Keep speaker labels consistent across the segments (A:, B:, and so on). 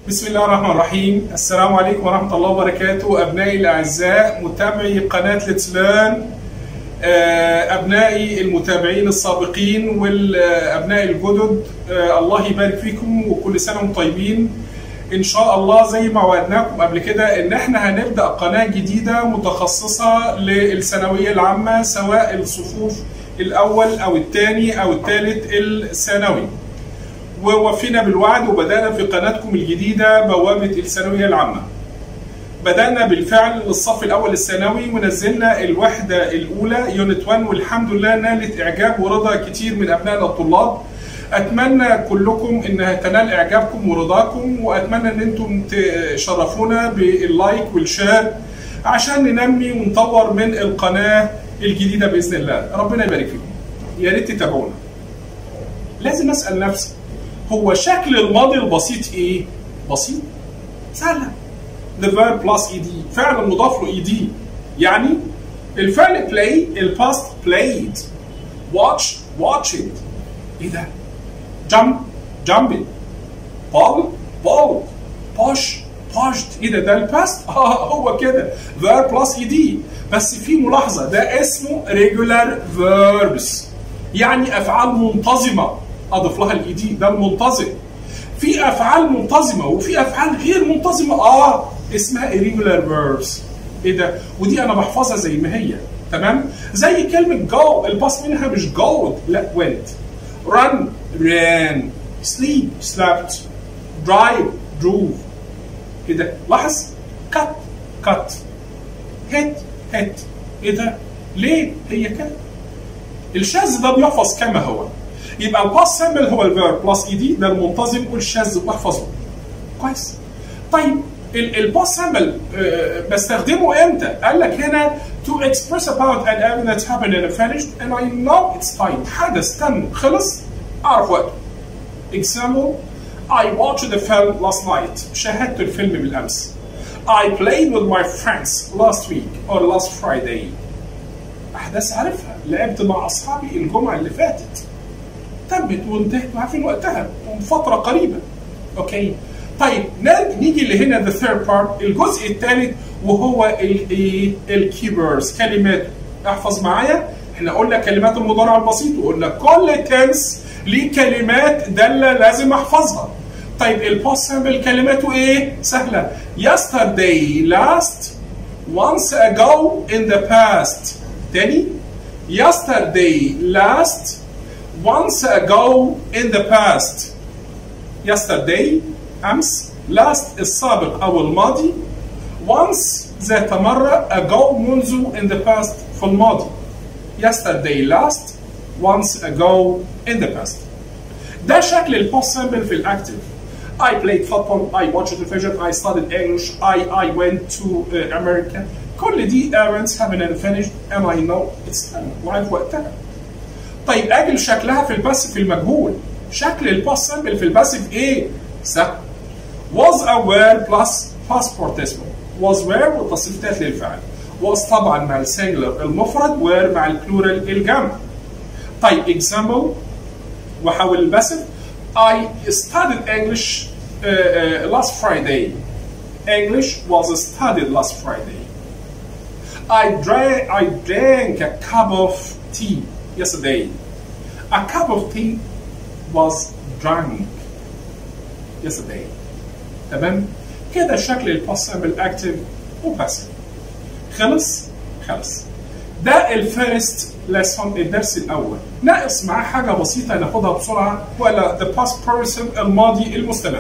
A: بسم الله الرحمن الرحيم السلام عليكم ورحمة الله وبركاته أبنائي الأعزاء متابعي قناة ليتس ليرن أبنائي المتابعين السابقين والأبناء الجدد آه، الله يبارك فيكم وكل سنة وانتم طيبين إن شاء الله زي ما وعدناكم قبل كده إن إحنا هنبدأ قناة جديدة متخصصة للثانوية العامة سواء الصفوف الأول أو الثاني أو الثالث الثانوي ووفينا بالوعد وبدأنا في قناتكم الجديدة بوابة الثانوية العامة بدأنا بالفعل الصف الأول الثانوي ونزلنا الوحدة الأولى يونت 1 والحمد لله نالت إعجاب ورضا كتير من أبنائنا الطلاب أتمنى كلكم إنها تنال إعجابكم ورضاكم وأتمنى إن أنتم تشرفونا باللايك والشير عشان ننمي ونطور من القناة الجديدة بإذن الله ربنا يبارك فيكم يا ريت تتابعونا لازم أسأل نفسي هو شكل الماضي البسيط ايه؟ بسيط؟ سهلة. The verb plus ed فعل مضاف له ed يعني الفعل play الباست played watch watching ايه ده؟ jump jumping ball ball push pushed ايه ده ده الباست؟ اه هو كده verb plus ed بس في ملاحظة ده اسمه regular verbs يعني افعال منتظمة اضيف لها الاي دي ده المنتظم في افعال منتظمه وفي افعال غير منتظمه اه اسمها irregular verbs ايه ده ودي انا بحفظها زي ما هي تمام زي كلمه go الباس منها مش go لا went run ran sleep slept drive drove ايه ده لاحظ cut cut hit hit ايه ده ليه هي كده الشاذ ده بيحفظ كما هو يبقى الباس سامبل هو الفيرب بلس اي دي ده المنتظم والشاذ واحفظه كويس طيب الباس سامبل بستخدمه امتى؟ قال لك هنا to express about an event that happened and finished and I know it's time حدث تم خلص اعرف وقته example I watched the film last night شاهدت الفيلم بالامس I played with my friends last week or last Friday احداث عارفها لعبت مع اصحابي الجمعه اللي فاتت تمت وانتهت وعارفين وقتها ومن فتره قريبه اوكي طيب نيجي اللي هنا ذا ثيرد بارت الجزء الثالث وهو الايه الكيبرز كلمات احفظ معايا احنا قلنا كلمات المضارع البسيط وقلنا كل تنس ليه كلمات داله لازم احفظها طيب الباست سامبل كلماته ايه سهله yesterday last once ago in the past تاني yesterday last once ago in the past yesterday أمس last السابق أو الماضي once ذات مرة ago منذ in the past في الماضي yesterday last once ago in the past ده شكل البوست سامبل في الأكتيف I played football, I watched television, I studied English, I, I went to uh, America. كل دي events happened and finished and I know it's done وعارف وقتها. طيب اجل شكلها في الباسف في المجهول شكل الباس سامبل في الباسف ايه؟ سهل was aware plus past participle was where والتصريفات للفعل was طبعا مع السنجلر المفرد where مع البلورال الجمع طيب example وحول الباسف I studied English uh, uh, last Friday English was studied last Friday I drank I drank a cup of tea yesterday. A cup of tea was drunk yesterday. تمام؟ كده شكل الباسبل اكتف وباسف. خلص؟ خلص. ده الفيرست ليسون الدرس الاول. ناقص معاه حاجه بسيطه ناخدها بسرعه ولا the past progressive الماضي المستمر.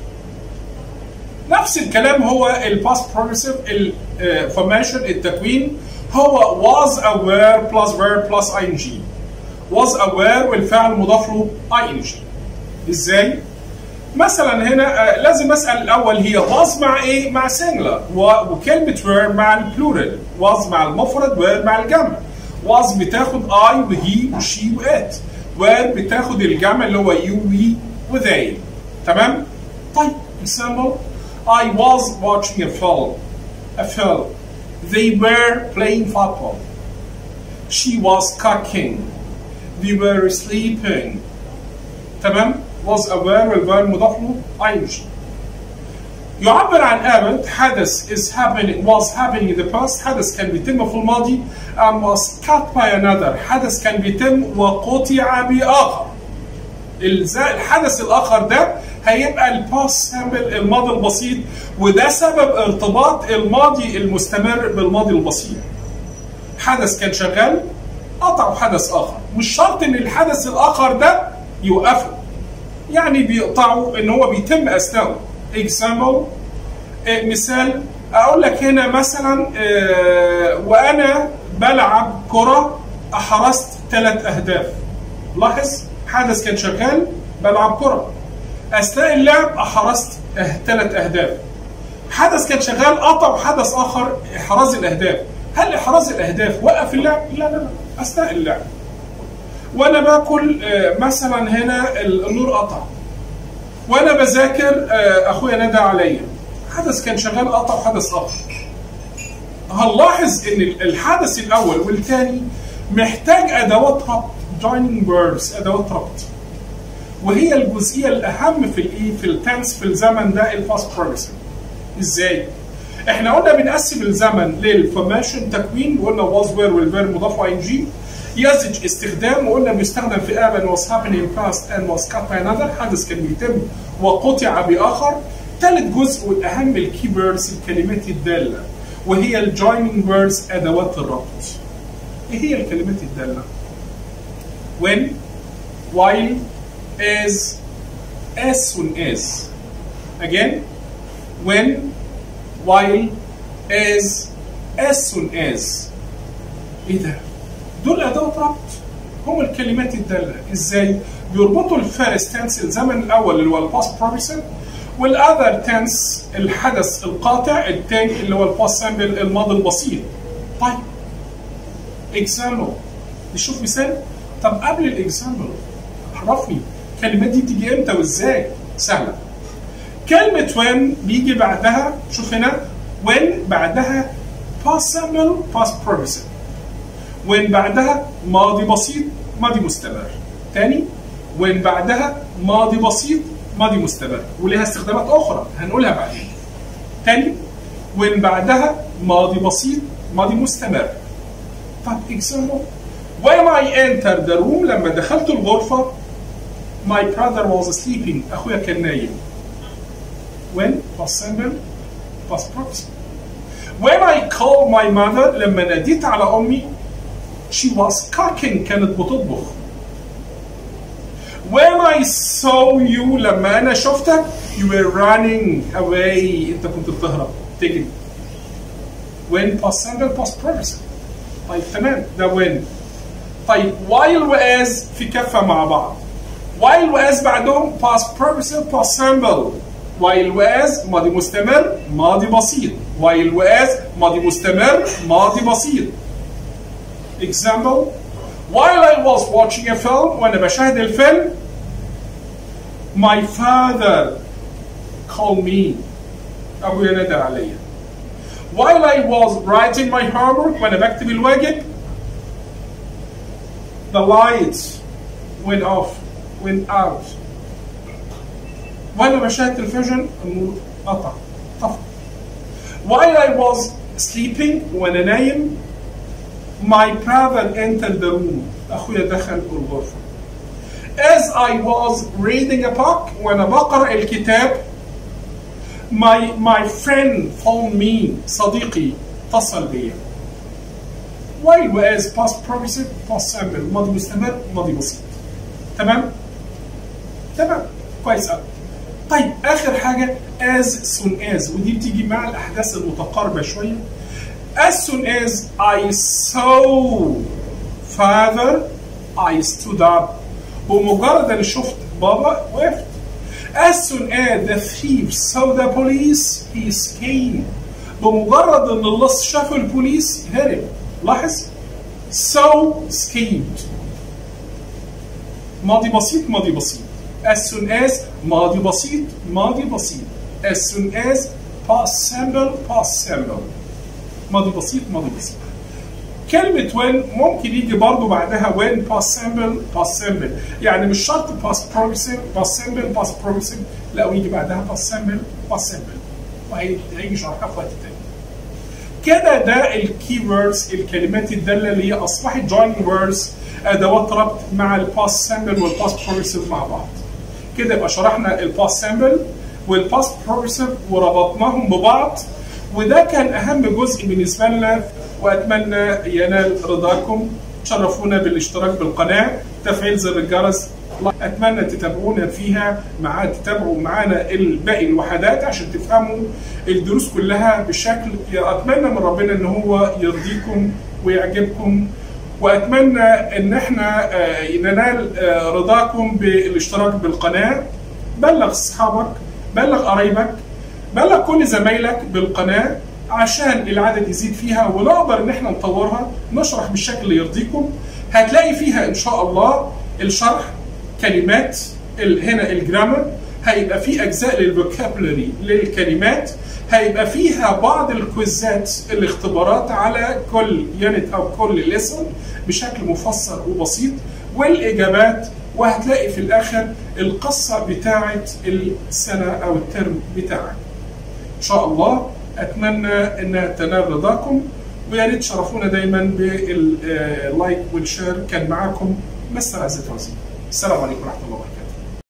A: نفس الكلام هو الباست بروجريسيف الفورميشن التكوين هو was aware plus verb plus ing was aware والفعل مضاف له ing ازاي؟ مثلا هنا آه لازم اسال الاول هي was مع ايه؟ مع singular وكلمه were مع البلورال was مع المفرد were مع الجمع was بتاخد I وهي وشي وات were بتاخد الجمع اللي هو you we وthey تمام؟ طيب example I was watching a film a film They were playing football. She was cooking. We were sleeping. تمام؟ was aware والفعل مضاف له ing. يعبر عن ابد حدث is happening was happening in the past حدث كان بيتم في الماضي and was cut by another حدث كان بيتم وقطع بآخر الز- الحدث الآخر ده هيبقى الباست سامبل الماضي البسيط وده سبب ارتباط الماضي المستمر بالماضي البسيط حدث كان شغال قطعوا حدث آخر مش شرط ان الحدث الآخر ده يوقفه يعني بيقطعوا ان هو بيتم اثناءه example آه، مثال اقول لك هنا مثلا آه، وانا بلعب كره احرزت ثلاث اهداف لاحظ حدث كان شغال بلعب كره اثناء اللعب احرزت ثلاث اهداف حدث كان شغال قطع حدث اخر احراز الاهداف هل احراز الاهداف وقف اللعب لا لا لا اثناء اللعب وانا باكل آه، مثلا هنا النور قطع وانا بذاكر آه، اخويا نادى عليا حدث كان شغال قطع حدث اخر هنلاحظ ان الحدث الاول والثاني محتاج ادوات ربط joining words ادوات ربط وهي الجزئيه الاهم في الايه في التنس في الزمن ده الباست بروجريسيف ازاي احنا قلنا بنقسم الزمن للفورميشن تكوين وقلنا was were والفيرب مضاف اي ان جي يزج استخدام وقلنا بيستخدم في اب was happening in past and was cut by another حدث كان بيتم وقطع باخر ثالث جزء والاهم الكيبوردز الكلمات الداله وهي الجويننج ووردز ادوات الربط ايه هي الكلمات الداله when while as as soon as again when while as as soon as ايه ده دول ادوات ربط هم الكلمات الداله ازاي بيربطوا الفيرست تنس الزمن الاول اللي هو الباست بروجريسيف والاذر تنس الحدث القاطع الثاني اللي هو الباست سامبل الماضي البسيط طيب اكزامبل نشوف مثال طب قبل الاكزامبل عرفني الكلمات دي بتيجي امتى وازاي سهله كلمة when بيجي بعدها شوف هنا when بعدها past simple past progressive when بعدها ماضي بسيط ماضي مستمر تاني when بعدها ماضي بسيط ماضي مستمر ولها استخدامات أخرى هنقولها بعدين تاني when بعدها ماضي بسيط ماضي مستمر طب example when I entered the room لما دخلت الغرفة my brother was sleeping أخويا كان نايم when past simple past progressive when I called my mother لما ناديت على أمي she was cooking كانت بتطبخ when I saw you لما أنا شفتك you were running away أنت كنت بتهرب تجري when past simple past progressive طيب تمام ده when طيب while وas في كفة مع بعض while وas بعدهم past progressive past simple while was ماضي مستمر ماضي بسيط while was ماضي مستمر ماضي بسيط example while I was watching a film وانا بشاهد الفيلم my father called me ابويا نادى عليا while I was writing my homework وانا بكتب الواجب the lights went off went out وانا بشاهد التلفزيون النور قطع طفى while I was sleeping وانا نايم my brother entered the room اخويا دخل الغرفه as I was reading a book وانا بقرا الكتاب my my friend phoned me صديقي اتصل بيا while was past progressive past simple ماضي مستمر ماضي بسيط تمام تمام كويس قوي طيب اخر حاجه as soon as ودي بتيجي مع الاحداث المتقاربه شويه as soon as I saw father I stood up بمجرد ان شفت بابا وقفت as soon as the thief saw the police he escaped بمجرد ان اللص شاف البوليس هرب لاحظ so escaped ماضي بسيط ماضي بسيط as soon as ماضي بسيط ماضي بسيط as soon as past simple past simple ماضي بسيط ماضي بسيط كلمة when ممكن يجي برضو بعدها when past simple past simple يعني مش شرط past progressive past simple past progressive لا ويجي بعدها past simple past simple وهيجي شرحها في وقت تاني كده ده الكي ووردز الكلمات الداله اللي هي اصبحت جويننج ووردز ادوات ربط مع الباست سامبل والباست بروجريسيف مع بعض كده يبقى شرحنا الباست سامبل والباست بروجريسيف وربطناهم ببعض وده كان اهم جزء بالنسبه لنا واتمنى ينال رضاكم تشرفونا بالاشتراك بالقناه تفعيل زر الجرس اتمنى تتابعونا فيها مع تتابعوا معانا باقي الوحدات عشان تفهموا الدروس كلها بشكل اتمنى من ربنا ان هو يرضيكم ويعجبكم واتمنى ان احنا ننال رضاكم بالاشتراك بالقناه بلغ اصحابك بلغ قرايبك بلغ كل زمايلك بالقناه عشان العدد يزيد فيها ونقدر ان احنا نطورها نشرح بالشكل اللي يرضيكم هتلاقي فيها ان شاء الله الشرح كلمات هنا الجرامر هيبقى في اجزاء للفوكابولري للكلمات هيبقى فيها بعض الكويزات الاختبارات على كل يونت او كل ليسون بشكل مفصل وبسيط والاجابات وهتلاقي في الاخر القصه بتاعه السنه او الترم بتاعك. ان شاء الله اتمنى انها تنال رضاكم ويا ريت تشرفونا دايما باللايك والشير كان معاكم مستر عزت وزير. السلام عليكم ورحمه الله وبركاته.